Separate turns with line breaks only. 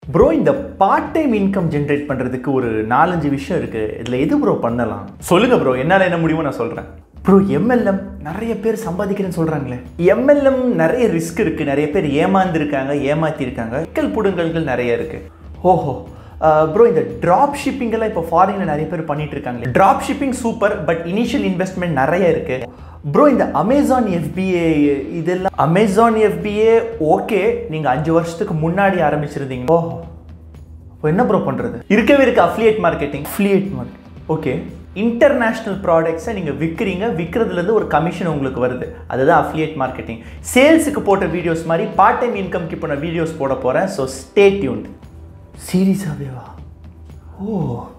bro இந்த part time income generate பண்ணுறதுக்கு ஒரு நாலஞ்சு விஷயம் இருக்குது இதில் எது ப்ரோ பண்ணலாம் சொல்லுங்கள் ப்ரோ என்னால் என்ன முடியுமோ நான் சொல்கிறேன் ப்ரோ எம்எல்எம் நிறைய பேர் சம்பாதிக்கிறேன்னு சொல்கிறாங்களே எம்எல்எம் நிறைய ரிஸ்க் இருக்குது நிறைய பேர் ஏமாந்துருக்காங்க ஏமாத்திருக்காங்க சிக்கல் புடுங்கல்கள் நிறைய இருக்குது ஓஹோ ப்ரோ இந்த ட்ராப் ஷிப்பிங்கெல்லாம் இப்போ ஃபாரினில் நிறைய பேர் பண்ணிட்டு இருக்காங்களே drop shipping super but initial investment நிறைய இருக்கு ப்ரோ இந்த அமேசான் எஃபிஏ இதெல்லாம் அமேசான் எஃபிஏ ஓகே நீங்கள் அஞ்சு வருஷத்துக்கு முன்னாடி ஆரம்பிச்சிருந்தீங்க ஓஹோ இப்போ என்ன ப்ரோ பண்ணுறது இருக்கவே இருக்கு affiliate marketing affiliate market okay international ப்ராடக்ட்ஸை நீங்கள் விற்கிறீங்க விற்கிறதுலேருந்து ஒரு கமிஷன் உங்களுக்கு வருது அதுதான் அஃப்லியேட் மார்க்கெட்டிங் சேல்ஸுக்கு போட்ட வீடியோஸ் மாதிரி பார்ட் டைம் இன்கம்க்கு இப்போ நான் வீடியோஸ் போட போகிறேன் ஸோ ஸ்டே டியூன்ட் சீரியஸாகவே வா ஓ